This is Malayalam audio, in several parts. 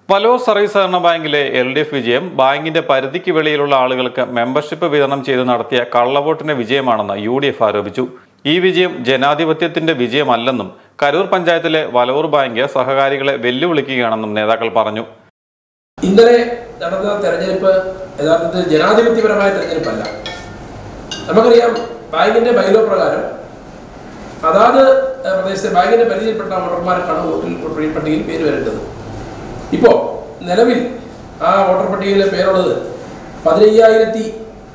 വലോർ സർവീസ് സഹകരണ ബാങ്കിലെ എൽ ഡി എഫ് വിജയം ബാങ്കിന്റെ പരിധിക്ക് വെളിയിലുള്ള ആളുകൾക്ക് മെമ്പർഷിപ്പ് വിതരണം ചെയ്ത് നടത്തിയ കള്ളവോട്ടിന്റെ വിജയമാണെന്ന് യു ഡി എഫ് ആരോപിച്ചു ഈ വിജയം ജനാധിപത്യത്തിന്റെ വിജയമല്ലെന്നും കരൂർ പഞ്ചായത്തിലെ വലോർ ബാങ്ക് സഹകാരികളെ വെല്ലുവിളിക്കുകയാണെന്നും നേതാക്കൾ പറഞ്ഞു ഇന്നലെ നടന്ന തെരഞ്ഞെടുപ്പ് യഥാർത്ഥത്തിൽ ജനാധിപത്യപരമായ തെരഞ്ഞെടുപ്പല്ല നമുക്കറിയാം ബാങ്കിന്റെ ബൈലോ പ്രകാരം അതാത് ഏഹ്, പ്രദേശത്തെ ബാങ്കിന്റെ പരിധിയിൽപ്പെട്ട വോട്ടർമാർക്കാണ് വോട്ടിൽ വോട്ടർ പട്ടികയിൽ പേര് വരേണ്ടത് ഇപ്പോ നിലവിൽ ആ വോട്ടർ പട്ടികയിലെ പേരുള്ളത് പതിനയ്യായിരത്തി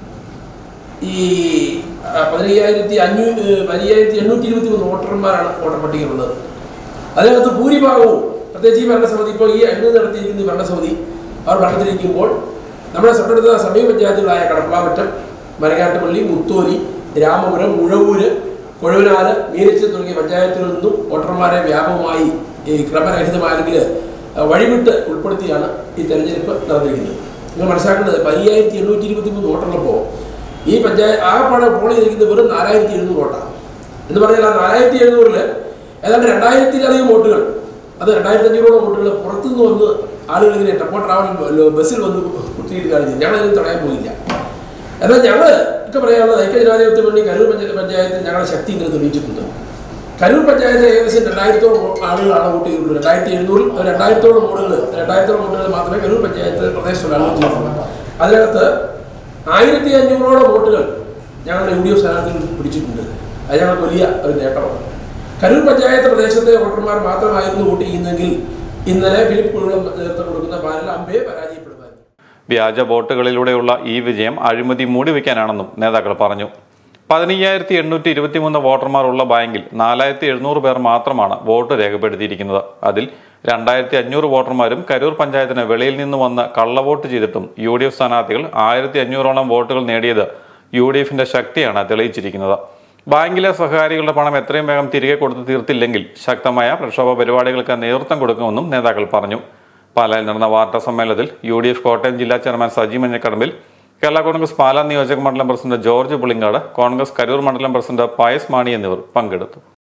ഈ ആ, പതിനയ്യായിരത്തി അഞ്ഞൂ ഏഹ്, പതിനയ്യായിരത്തി എണ്ണൂറ്റി ഇരുപത്തി മൂന്ന് വോട്ടർമാരാണ് വോട്ടർ പട്ടികയിലുള്ളത് അതിനകത്ത് ഭൂരിഭാഗവും പ്രത്യേകിച്ച് ഈ ഭരണസമിതി ഇപ്പോൾ ഈ അഴിമതി നടത്തിയിരിക്കുന്ന ഈ ഭരണസമിതി അവർ ഭരണത്തിലിരിക്കുമ്പോൾ നമ്മുടെ തൊട്ടടുത്ത സമീപ പഞ്ചായത്തുകളായ കടപ്പളാമറ്റം മരങ്ങാട്ടുപള്ളി മുത്തോലി രാമപുരം ഉഴവൂര് കൊഴുവനാല് മീനച്ച് തുടങ്ങിയ പഞ്ചായത്തുകളിൽ നിന്നും വോട്ടർമാരെ വ്യാപകമായി ഈ ക്രമരഹിതമായ അല്ലെങ്കിൽ അഹ്, വഴിവിട്ട് ഉൾപ്പെടുത്തിയാണ് ഈ തെരഞ്ഞെടുപ്പ് നടന്നിരിക്കുന്നത് നിങ്ങൾ മനസ്സിലാക്കേണ്ടത് പതിനായിരത്തി എണ്ണൂറ്റി ഇരുപത്തി മൂന്ന് വോട്ടുള്ളപ്പോൾ ഈ പഞ്ചായത്ത് ആ പണം പോൾ ചെയ്തിരിക്കുന്നത് വെറും നാലായിരത്തി എഴുന്നൂറ് വോട്ടാണ് എന്ന് പറഞ്ഞാൽ ആ നാലായിരത്തി എഴുന്നൂറില് ഏതാണ്ട് രണ്ടായിരത്തിലധികം വോട്ടുകൾ അത് രണ്ടായിരത്തി അഞ്ഞൂറോളം വോട്ടുകൾ പുറത്തുനിന്ന് വന്ന് ആളുകൾ ഇങ്ങനെ ടെമ്പോ ട്രാവൽ ബസ്സിൽ വന്ന് കുത്തിയിട്ട് കാണിച്ചു ഞങ്ങൾ അതിന് തടയാൻ പോയില്ല എന്നാൽ ഞങ്ങൾ ഒക്കെ പറയാനുള്ളത് ഐക്യജനാധിപത്യം വേണ്ടി കരൂർ പഞ്ചായത്ത് പഞ്ചായത്തിൽ ഞങ്ങളുടെ ശക്തി ഇങ്ങനെ തെളിയിച്ചിട്ടുണ്ട് കരൂർ പഞ്ചായത്ത് ഏകദേശം രണ്ടായിരത്തോളം ആളുകളാണ് വോട്ട് ചെയ്തിട്ടുള്ളത് രണ്ടായിരത്തി എഴുന്നൂറിൽ രണ്ടായിരത്തോളം വോട്ടുകൾ രണ്ടായിരത്തോളം വോട്ടുകൾ മാത്രമേ കരൂർ പഞ്ചായത്ത് പ്രദേശത്തുള്ള ആളുകൾ ചെയ്തിട്ടുള്ളൂ അതിനകത്ത് ആയിരത്തി അഞ്ഞൂറോളം വോട്ടുകൾ ഞങ്ങളുടെ യു ഡി എഫ് സ്ഥാനാർത്ഥികൾ പിടിച്ചിട്ടുണ്ട് അത് ഞങ്ങൾക്ക് വലിയ ഒരു നേട്ടമാണ് കരൂർ പഞ്ചായത്ത് പ്രദേശത്തെ വോട്ടർമാർ മാത്രമായിരുന്നു വോട്ട് ചെയ്യുന്നെങ്കിൽ ഇന്നലെ ഫിലിപ്പ് കുഴുളം നേതൃത്വം കൊടുക്കുന്ന ബാലലാംബയെ പരാജയപ്പെടുമായിരുന്നു വ്യാജ വോട്ടുകളിലൂടെയുള്ള ഈ വിജയം അഴിമതി മൂടിവെക്കാനാണെന്നും നേതാക്കൾ പറഞ്ഞു പതിനയ്യായിരത്തി എണ്ണൂറ്റി ഇരുപത്തിമൂന്ന് വോട്ടർമാർ ഉള്ള ബാങ്കിൽ നാലായിരത്തി എഴുന്നൂറ് പേർ മാത്രമാണ് വോട്ട് രേഖപ്പെടുത്തിയിരിക്കുന്നത് അതിൽ രണ്ടായിരത്തി അഞ്ഞൂറ് വോട്ടർമാരും കരൂർ പഞ്ചായത്തിന് വെളിയിൽ നിന്ന് വന്ന് കള്ളവോട്ട് ചെയ്തിട്ടും യു ഡി എഫ് സ്ഥാനാർത്ഥികൾ ആയിരത്തി അഞ്ഞൂറോളം വോട്ടുകൾ നേടിയത് യു ഡി എഫിന്റെ ശക്തിയാണ് തെളിയിച്ചിരിക്കുന്നത് ബാങ്കിലെ സഹകാരികളുടെ പണം എത്രയും വേഗം തിരികെ കൊടുത്തു തീർത്തില്ലെങ്കിൽ ശക്തമായ പ്രക്ഷോഭ പരിപാടികൾക്ക് നേതൃത്വം കൊടുക്കുമെന്നും നേതാക്കൾ പറഞ്ഞു പാലായിൽ നടന്ന വാർത്താ സമ്മേളനത്തിൽ യു ഡി എഫ് കോട്ടയം ജില്ലാ ചെയർമാൻ സജി മഞ്ഞക്കടമ്പിൽ കേരള കോൺഗ്രസ് പാലാ നിയോജക മണ്ഡലം പ്രസിഡന്റ് ജോർജ് പുളിങ്കാട് കോൺഗ്രസ് കരൂർ മണ്ഡലം പ്രസിഡന്റ് പയസ് മാണി എന്നിവർ പങ്കെടുത്തു